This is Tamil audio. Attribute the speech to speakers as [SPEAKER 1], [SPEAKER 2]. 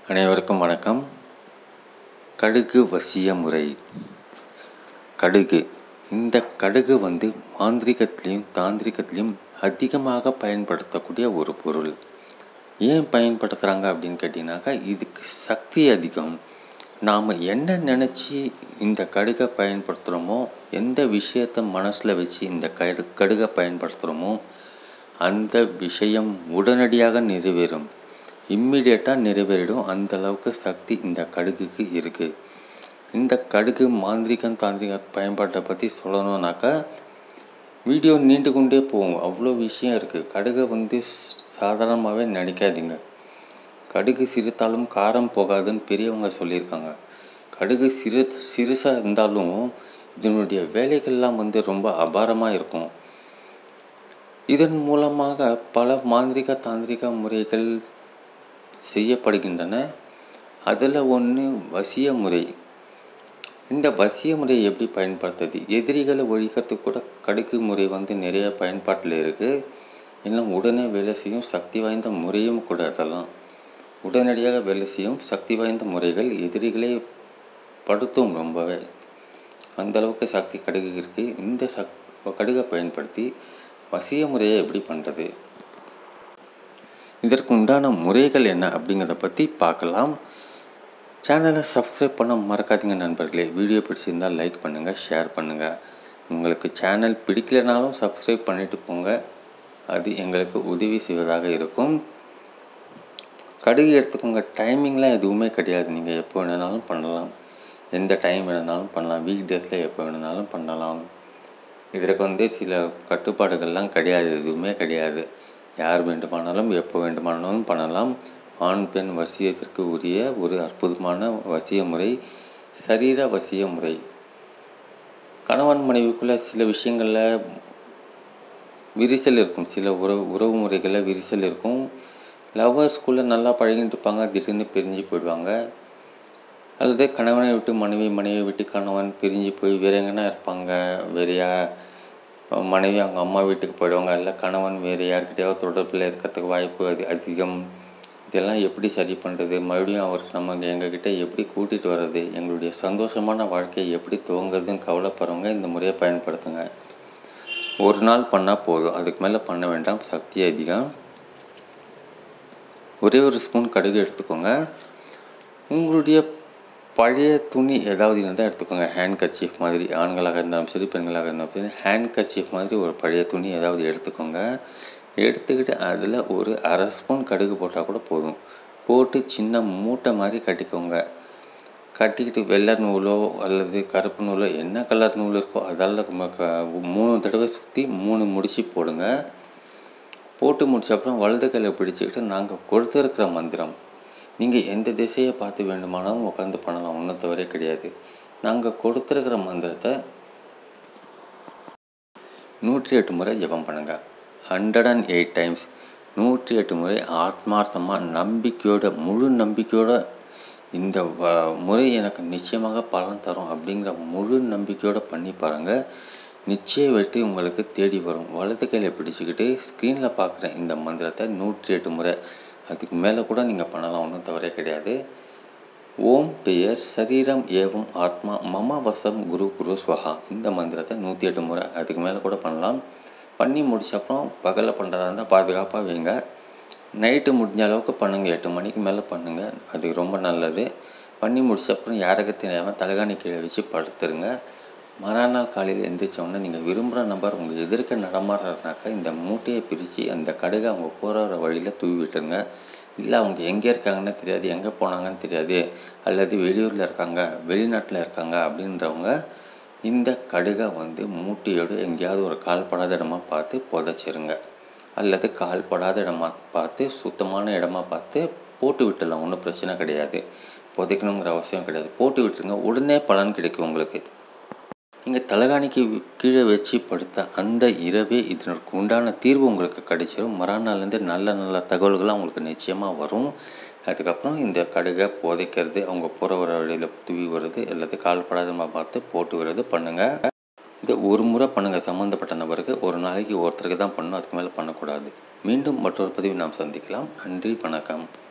[SPEAKER 1] அனைவருக்கும் வணக்கம் கடுகு வசிய முறை கடுகு இந்த கடுகு வந்து மாந்திரிகத்திலையும் தாந்திரிகத்திலையும் அதிகமாக பயன்படுத்தக்கூடிய ஒரு பொருள் ஏன் பயன்படுத்துகிறாங்க அப்படின்னு கேட்டிங்கனாக்கா இதுக்கு சக்தி அதிகம் நாம் என்ன நினச்சி இந்த கடுகை பயன்படுத்துகிறோமோ எந்த விஷயத்தை மனசில் வச்சு இந்த கடு கடுகை பயன்படுத்துகிறோமோ அந்த விஷயம் உடனடியாக நிறைவேறும் இம்மிடியட்டாக நிறைவேறிடும் அந்த அளவுக்கு சக்தி இந்த கடுகுக்கு இருக்குது இந்த கடுகு மாந்திரிகம் தாந்திரிக பயன்பாட்டை பற்றி சொல்லணுன்னாக்கா வீடியோ நீண்டு கொண்டே போகும் அவ்வளோ விஷயம் இருக்குது கடுகை வந்து சாதாரணமாகவே நினைக்காதீங்க கடுகு சிரித்தாலும் காரம் போகாதுன்னு பெரியவங்க சொல்லியிருக்காங்க கடுகு சிறு சிறுசாக இருந்தாலும் இதனுடைய வேலைகள்லாம் வந்து ரொம்ப அபாரமாக இருக்கும் இதன் மூலமாக பல மாந்திரிக தாந்திரிக முறைகள் செய்யப்படுகின்றன அதில் ஒன்று வசிய முறை இந்த வசிய முறையை எப்படி பயன்படுத்துறது எதிரிகளை ஒழிக்கிறதுக்கு கூட கடுகு முறை வந்து நிறைய பயன்பாட்டில் இருக்குது இன்னும் உடனே வேலை செய்யும் சக்தி வாய்ந்த முறையும் கூட அதெல்லாம் உடனடியாக வேலை செய்யும் சக்தி வாய்ந்த முறைகள் எதிரிகளை படுத்தும் ரொம்பவே அந்தளவுக்கு சக்தி கடுகு இருக்குது இந்த சக் கடுகை பயன்படுத்தி வசிய முறையை எப்படி பண்ணுறது இதற்கு உண்டான முறைகள் என்ன அப்படிங்கிறத பற்றி பார்க்கலாம் சேனலை சப்ஸ்கிரைப் பண்ண மறக்காதீங்க நண்பர்களே வீடியோ பிடிச்சிருந்தால் லைக் பண்ணுங்கள் ஷேர் பண்ணுங்கள் உங்களுக்கு சேனல் பிடிக்கலனாலும் சப்ஸ்கிரைப் பண்ணிவிட்டு போங்க அது எங்களுக்கு உதவி செய்வதாக இருக்கும் கடுகு எடுத்துக்கோங்க டைமிங்லாம் எதுவுமே கிடையாது நீங்கள் எப்போ வேணுனாலும் பண்ணலாம் எந்த டைம் வேணுனாலும் பண்ணலாம் வீக் டேஸில் எப்போ வேணுனாலும் பண்ணலாம் இதற்கு வந்து சில கட்டுப்பாடுகள்லாம் கிடையாது எதுவுமே கிடையாது யார் வேண்டுமானாலும் எப்போ வேண்டுமானாலும் பண்ணலாம் ஆண் பெண் வசியத்திற்கு உரிய ஒரு அற்புதமான வசிய முறை சரீர வசிய முறை கணவன் மனைவிக்குள்ளே சில விஷயங்களில் விரிசல் இருக்கும் சில உறவு உறவு முறைகளில் விரிசல் இருக்கும் லவ்வர்ஸ்குள்ளே நல்லா பழகிட்டு இருப்பாங்க திடீர்னு பிரிஞ்சு போயிடுவாங்க அல்லது கணவனை விட்டு மனைவி மனைவியை விட்டு கணவன் பிரிஞ்சு போய் வேற எங்கன்னா இருப்பாங்க வேறையா மனைவி அவங்க அம்மா வீட்டுக்கு போயிடுவாங்க இல்லை கணவன் வேறு யார்கிட்டயாவது தொடர்பில் இருக்கிறதுக்கு வாய்ப்பு அது அதிகம் இதெல்லாம் எப்படி சரி பண்ணுறது மறுபடியும் அவர் நம்ம எங்ககிட்ட எப்படி கூட்டிகிட்டு வர்றது எங்களுடைய சந்தோஷமான வாழ்க்கையை எப்படி துவங்குறதுன்னு கவலைப்படுறவங்க இந்த முறையை பயன்படுத்துங்க ஒரு நாள் பண்ணால் போதும் அதுக்கு மேலே பண்ண வேண்டாம் சக்தி அதிகம் ஒரே ஒரு ஸ்பூன் கடுகு எடுத்துக்கோங்க உங்களுடைய பழைய துணி ஏதாவது இருந்தால் எடுத்துக்கோங்க ஹேண்ட் கர்ச்சீஃப் மாதிரி ஆண்களாக இருந்தாலும் சரி பெண்களாக இருந்தாலும் சரி ஹேண்ட் கர்ச்சீஃப் மாதிரி ஒரு பழைய துணி ஏதாவது எடுத்துக்கோங்க எடுத்துக்கிட்டு அதில் ஒரு அரை ஸ்பூன் கடுகு போட்டால் கூட போதும் போட்டு சின்ன மூட்டை மாதிரி கட்டிக்கோங்க கட்டிக்கிட்டு வெள்ளை நூலோ அல்லது கருப்பு நூலோ என்ன கலர் நூல் இருக்கோ அதால் மூணு தடவை சுற்றி மூணு முடிச்சு போடுங்க போட்டு முடிச்ச அப்புறம் வலது கையில் பிடிச்சிக்கிட்டு நாங்கள் கொடுத்துருக்கிற மந்திரம் நீங்கள் எந்த திசையை பார்த்து வேண்டுமானாலும் உட்காந்து பண்ணலாம் ஒன்றும் தவறே கிடையாது நாங்கள் கொடுத்துருக்கிற மந்திரத்தை நூற்றி எட்டு முறை ஜபம் பண்ணுங்கள் ஹண்ட்ரட் அண்ட் எயிட் டைம்ஸ் நூற்றி எட்டு முறை ஆத்மார்த்தமாக நம்பிக்கையோட முழு நம்பிக்கையோட இந்த வ முறை எனக்கு நிச்சயமாக பலன் தரும் அப்படிங்கிற முழு நம்பிக்கையோடு பண்ணி பாருங்கள் நிச்சய வெற்றி உங்களுக்கு தேடி வரும் வலது கையில் பிடிச்சிக்கிட்டு ஸ்க்ரீனில் பார்க்குற இந்த மந்திரத்தை நூற்றி எட்டு முறை அதுக்கு மேலே கூட நீங்கள் பண்ணலாம் ஒன்றும் தவறே கிடையாது ஓம் பெயர் சரீரம் ஏவம் ஆத்மா மம வசம் குரு குரு ஸ்வஹா இந்த மந்திரத்தை நூற்றி எட்டு முறை அதுக்கு மேலே கூட பண்ணலாம் பண்ணி முடிச்ச அப்புறம் பகலில் பண்ணுறதா இருந்தால் பாதுகாப்பாக வைங்க நைட்டு முடிஞ்ச அளவுக்கு பண்ணுங்கள் எட்டு மணிக்கு மேலே பண்ணுங்கள் அது ரொம்ப நல்லது பண்ணி முடிச்ச அப்புறம் யாருக்கு தெரியாமல் தலைகாணி கீழே வச்சு படுத்துருங்க மறுநாள் காலையில் எழுந்திரிச்சோடனே நீங்கள் விரும்புகிற நபர் உங்கள் எதிர்க்க நடமாடுறாருனாக்கா இந்த மூட்டையை பிரித்து அந்த கடுகை அவங்க போகிற வழியில் தூவி விட்டுருங்க இல்லை அவங்க எங்கே இருக்காங்கன்னு தெரியாது எங்கே போனாங்கன்னு தெரியாது அல்லது வெளியூரில் இருக்காங்க வெளிநாட்டில் இருக்காங்க அப்படின்றவங்க இந்த கடுகை வந்து மூட்டையோடு எங்கேயாவது ஒரு கால்படாத இடமா பார்த்து புதைச்சிருங்க அல்லது கால்படாத இடமா பார்த்து சுத்தமான இடமா பார்த்து போட்டு விட்டுடலாம் ஒன்றும் பிரச்சனை கிடையாது புதைக்கணுங்கிற அவசியம் கிடையாது போட்டு விட்டுருங்க உடனே பலன் கிடைக்கும் உங்களுக்கு நீங்கள் தலகாணிக்கு கீழே வச்சு படுத்த அந்த இரவே இதற்கு உண்டான தீர்வு உங்களுக்கு கிடைச்சிடும் மறுநாள்லேருந்து நல்ல நல்ல தகவல்கள்லாம் உங்களுக்கு நிச்சயமாக வரும் அதுக்கப்புறம் இந்த கடுகை புதைக்கிறது அவங்க போகிற வர வழியில் தூவி வருது அல்லது கால்படாதமாக பார்த்து போட்டு வருது பண்ணுங்கள் இதை ஒரு முறை பண்ணுங்கள் சம்மந்தப்பட்ட நபருக்கு ஒரு நாளைக்கு ஒருத்தருக்கு தான் பண்ணணும் அதுக்கு மேலே பண்ணக்கூடாது மீண்டும் மற்றொரு பதிவு நாம் சந்திக்கலாம் நன்றி வணக்கம்